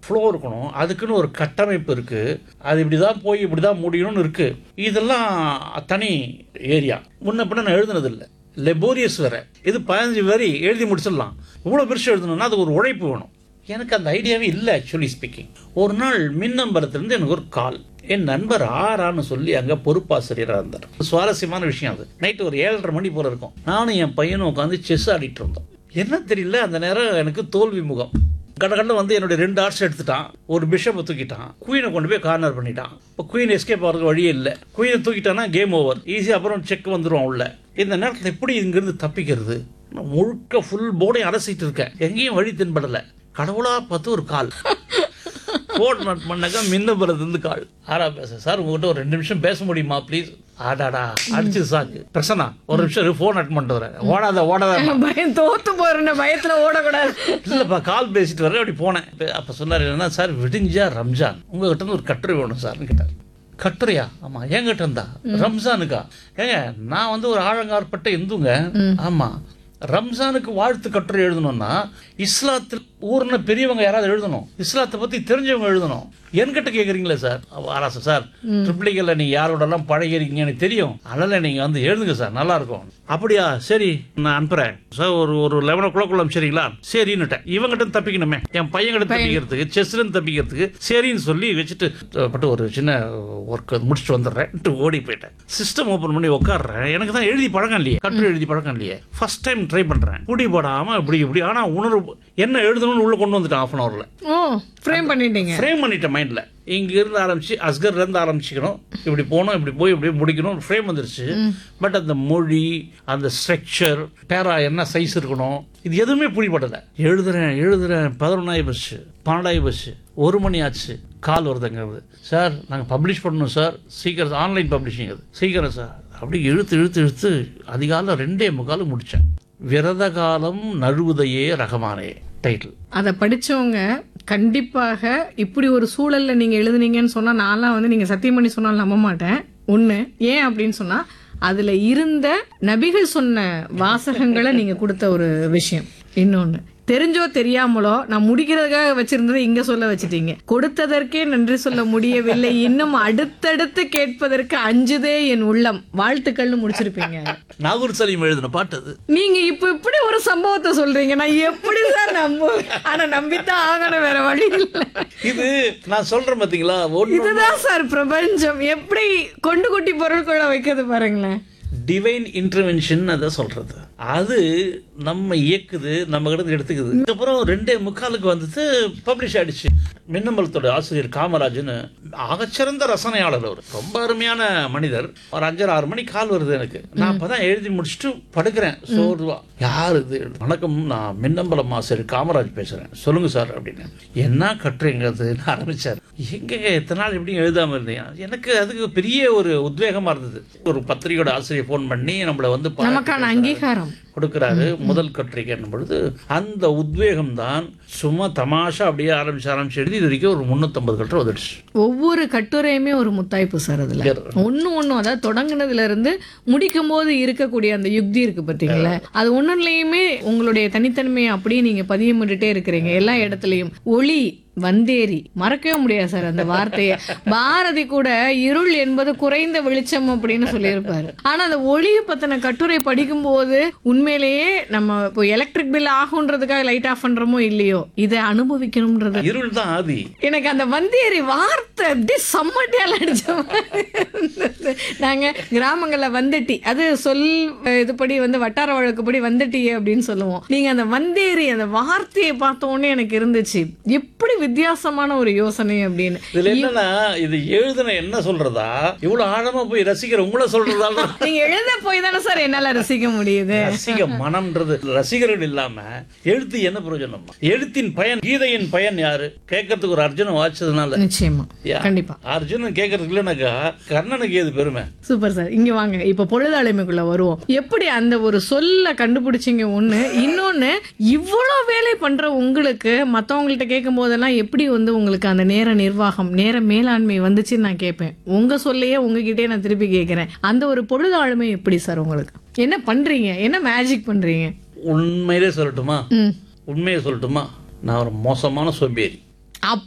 Flow இருக்கணும் அதுக்குன்னு ஒரு கட்டமைப்பு இருக்கு அது இப்படி தான் போய் இப்படி தான் முடியணும்னு இருக்கு இதெல்லாம் தனி ஏரியா முன்ன பின்ன நான் எழுதுனது இல்லை லெபோரியஸ் வேற இது பதினஞ்சு வரி எழுதி முடிச்சிடலாம் இவ்வளோ பெருசு எழுதணும்னா அது ஒரு உழைப்பு வேணும் எனக்கு அந்த ஐடியாவே இல்லை ஆக்சுவலி ஸ்பீக்கிங் ஒரு நாள் மின்னம்பலத்திலிருந்து எனக்கு ஒரு கால் என் நண்பர் ஆரான்னு சொல்லி அங்கே பொறுப்பாசிரியராக இருந்தார் சுவாரஸ்யமான விஷயம் அது நைட்டு ஒரு ஏழரை மணி போல இருக்கும் நானும் என் பையனும் உட்காந்து செஸ் ஆடிட்டு இருந்தோம் என்ன தெரியல அந்த நேரம் எனக்கு தோல்வி முகம் கடகடல வந்து என்னுடைய ரெண்டு ஆர்ட்ஸ் எடுத்துட்டான் ஒரு பிஷப்பை தூக்கிட்டான் குயினை கொண்டு போய் கார்னர் பண்ணிட்டான் இப்போ குயின் எஸ்கேப் ஆகிறதுக்கு வழியே இல்லை குயினை தூக்கிட்டானா கேம் ஓவர் ஈஸியாக அப்புறம் செக் வந்துடும் உள்ள இந்த நேரத்தில் எப்படி இங்கிருந்து தப்பிக்கிறது நான் முழுக்க ஃபுல் போர்டையும் அலசிட்டு இருக்கேன் எங்கேயும் வழி தென்படலை கடவுளா பார்த்து ஒரு கால் போட் நட் பண்ணாக்கா மின்னபுரத்துலேருந்து கால் ஆரா பேச சார் உங்ககிட்ட ஒரு ரெண்டு நிமிஷம் பேச முடியுமா ப்ளீஸ் ஆடாடா அடிச்சு சாக்கு பிரசனா ஒரு நிமிஷம் ஃபோன் அட் பண்ணிட்டு வரேன் ஓடாத ஓடாத பயம் தோத்து போறேன்னு பயத்துல ஓடக்கூடாது இல்லைப்பா கால் பேசிட்டு வரேன் அப்படி போனேன் இப்ப- அப்ப சொன்னார் என்னன்னா சார் விடிஞ்சா ரம்ஜான் உங்ககிட்ட இருந்து ஒரு கட்டுரை வேணும் சார்னு கேட்டார் கட்டுரையா ஆமா என்கிட்ட இருந்தா ரம்ஜானுக்கா ஏங்க நான் வந்து ஒரு ஆழங்காற்பட்ட இந்துங்க ஆமா ரம்ஜானுக்கு வாழ்த்து கட்டுரை எழுதணும்னா இஸ்லாத்தில் ஊர்ன பெரியவங்க யாராவது எழுதணும் இஸ்லாத்தை பத்தி தெரிஞ்சவங்க எழுதணும் என்கிட்ட கேக்குறீங்களே சார் ஆராசா சார் ட்ரிப்ளிகல்ல நீங்க யாரோடலாம் பழகிறீங்க எனக்கு தெரியும் அதனால நீங்க வந்து எழுதுங்க சார் நல்லா இருக்கும் அப்படியா சரி நான் அனுப்புறேன் சார் ஒரு ஒரு லெவன் ஓ கிளாக் சரிங்களா சரின்னுட்டேன் இவங்கிட்ட தப்பிக்கணுமே என் பையன்கிட்ட தப்பிக்கிறதுக்கு செஸ்ல தப்பிக்கிறதுக்கு சரின்னு சொல்லி வச்சுட்டு அஹ், பட்டு ஒரு சின்ன ஒர்க் முடிச்சுட்டு வந்துடுறேன் ஓடி போயிட்டேன் சிஸ்டம் ஓபன் பண்ணி உட்காடுறேன் எனக்கு தான் எழுதி பழக்கம் இல்லையே கட்டுரை எழுதி பழக்கம் இல்லையே ஃபர்ஸ்ட் டைம் ட்ரை பண்றேன் குடி போடாம இப்படி இப்படி ஆனா உணர்வு என்ன எழுதணும்னு உள்ள கொண்டு வந்துட்டேன் ஆஃப் அன் ஹவர்ல ஓ ஃப்ரேம் பண்ணிட்டீங்க ஃப்ரேம் பண்ணிட்டேன் மைண்ட்ல இங்க இருந்து ஆரம்பிச்சு அஸ்கர்ல இருந்து ஆரம்பிச்சுக்கணும் இப்படி போகணும் இப்படி போய் இப்படி முடிக்கணும் ஃப்ரேம் வந்துருச்சு பட் அந்த மொழி அந்த ஸ்ட்ரக்சர் பேரா என்ன சைஸ் இருக்கணும் இது எதுவுமே புரியப்படல எழுதுறேன் எழுதுறேன் பதினொன்னாயி பஸ்ஸு பன்னெண்டாயி பஸ்ஸு ஒரு மணி ஆச்சு கால் வருதுங்கிறது சார் நாங்கள் பப்ளிஷ் பண்ணணும் சார் சீக்கிரம் ஆன்லைன் பப்ளிஷிங் அது சீக்கிரம் சார் அப்படி இழுத்து இழுத்து இழுத்து அதிகாலம் ரெண்டே முக்காலும் முடித்தேன் விரத காலம் நழுவுதையே ரகமானே டைட்டில் அதை படிச்சவங்க கண்டிப்பாக இப்படி ஒரு சூழல்ல நீங்க எழுதுனீங்கன்னு சொன்னா நான்லாம் வந்து நீங்க சத்தியம் பண்ணி சொன்னாலும் நம்ப மாட்டேன் ஒண்ணு ஏன் அப்படின்னு சொன்னா அதுல இருந்த நபிகள் சொன்ன வாசகங்களை நீங்க கொடுத்த ஒரு விஷயம் இன்னொன்னு தெரிஞ்சோ தெரியாமலோ நான் முடிக்கிறதுக்காக வச்சிருந்ததை இங்க சொல்ல வச்சிட்டீங்க கொடுத்ததற்கே நன்றி சொல்ல முடியவில்லை இன்னும் அடுத்தடுத்து கேட்பதற்கு அஞ்சுதே என் உள்ளம் வாழ்த்துக்கள்னு முடிச்சிருப்பீங்க நாகூர் சலீம் எழுதின பாட்டு அது நீங்க இப்ப இப்படி ஒரு சம்பவத்தை சொல்றீங்க நான் எப்படி சார் நம்ப ஆனா நம்பித்தான் ஆகணும் வேற வழி இல்ல இது நான் சொல்றேன் பாத்தீங்களா ஒன்று இதுதான் சார் பிரபஞ்சம் எப்படி கொண்டு குட்டி பொருட்களை வைக்கிறது பாருங்களேன் டிவைன் இன்டர்வென்ஷன் அதை சொல்றது அது நம்ம இயக்குது நம்ம கிட்ட இருந்து எடுத்துக்குது அதுக்கப்புறம் ரெண்டே முக்காலுக்கு வந்துட்டு பப்ளிஷ் ஆயிடுச்சு மின்னம்பலத்தோட ஆசிரியர் காமராஜன் ஆகச்சிறந்த ரசனையாளர் அவர் ரொம்ப அருமையான மனிதர் ஒரு அஞ்சரை ஆறு மணி கால் வருது எனக்கு நான் அப்பதான் எழுதி முடிச்சுட்டு படுக்கிறேன் சோர்வா யார் இது வணக்கம் நான் மின்னம்பலம் ஆசிரியர் காமராஜ் பேசுறேன் சொல்லுங்க சார் அப்படின்னு என்ன கட்டுறீங்கிறது ஆரம்பிச்சார் எங்க எத்தனை நாள் எப்படி எழுதாம இருந்தீங்க எனக்கு அதுக்கு பெரிய ஒரு உத்வேகமா இருந்தது ஒரு பத்திரிகையோட ஆசிரியர் ஃபோன் பண்ணி நம்மளை வந்து பாராட்டி நமக்கான அங்கீகாரம் கொடுக்கிறாரு முதல் கட்டுரைக்கு பொழுது அந்த உத்வேகம் தான் சும்மா தமாஷா அப்படியே ஆரம்பிச்சு ஆரம்பிச்சு எழுதி இது வரைக்கும் ஒரு முன்னூத்தம்பது கட்டுரை வந்துடுச்சு ஒவ்வொரு கட்டுரையுமே ஒரு முத்தாய்ப்பு சார் அதுல ஒண்ணு ஒண்ணும் அதாவது தொடங்குனதுல இருந்து முடிக்கும் போது இருக்கக்கூடிய அந்த யுக்தி இருக்கு பாத்தீங்களா அது ஒண்ணுலயுமே உங்களுடைய தனித்தன்மையை அப்படியே நீங்க பதியமிட்டுட்டே இருக்கிறீங்க எல்லா இடத்துலயும் ஒளி வந்தேரி மறக்கவே முடியாது சார் அந்த வார்த்தையை பாரதி கூட இருள் என்பது குறைந்த வெளிச்சம் அப்படின்னு சொல்லியிருப்பாரு ஆனா அந்த ஒளியை பத்தின கட்டுரை படிக்கும்போது உண்மையிலேயே நம்ம இப்போ எலக்ட்ரிக் பில் ஆகுன்றதுக்காக லைட் ஆஃப் பண்றோமோ இல்லையோ இதை அனுபவிக்கணும்ன்றது இருள் தான் ஆதி எனக்கு அந்த வந்தேரி வார்த்தை அப்படியே செம்மட்டியால் அடிச்ச மாதிரி இருந்தது. நாங்க கிராமங்கள்ல வந்தட்டி அது சொல் அஹ், இதுபடி வந்து வட்டார வழக்குப்படி வந்தட்டியே அப்படின்னு சொல்லுவோம் நீங்க அந்த வந்தேரி அந்த வார்த்தையை பார்த்த உடனே எனக்கு இருந்துச்சு எப்படி வித்தியாசமான ஒரு யோசனை அப்படின்னு இதுல என்னன்னா இது எழுதுன என்ன சொல்றதா இவ்வளவு ஆழமா போய் ரசிக்கிற உங்களை சொல்றதா நீங்க எழுத போய் தானே சார் என்னால ரசிக்க முடியுது ரசிக மனம்ன்றது ரசிகர்கள் இல்லாம எழுத்து என்ன பிரயோஜனம் எழுத்தின் பயன் கீதையின் பயன் யாரு கேட்கறதுக்கு ஒரு அர்ஜுனன் வாய்ச்சதுனால நிச்சயமா யா. கண்டிப்பா அர்ஜுனன் கேட்கறதுக்கு இல்லைனாக்கா கர்ணனுக்கு ஏது பெருமை சூப்பர் சார் இங்க வாங்க இப்ப பொழுதாளுமைக்குள்ள வருவோம் எப்படி அந்த ஒரு சொல்ல கண்டுபிடிச்சீங்க ஒண்ணு இன்னொன்னு இவ்வளவு வேலை பண்ற உங்களுக்கு மத்தவங்கள்ட்ட கேட்கும் போதெல்லாம் எப்படி வந்து உங்களுக்கு அந்த நேர நிர்வாகம் நேர மேலாண்மை வந்துச்சுன்னு நான் கேட்பேன் உங்க சொல்லையே உங்ககிட்டயே நான் திருப்பி கேட்கிறேன் அந்த ஒரு பொழுதாளுமை எப்படி சார் உங்களுக்கு என்ன பண்றீங்க என்ன மேஜிக் பண்றீங்க உண்மையிலே சொல்லட்டுமா ம் உண்மையை சொல்லட்டுமா நான் ஒரு மோசமான சோம்பேறி அப்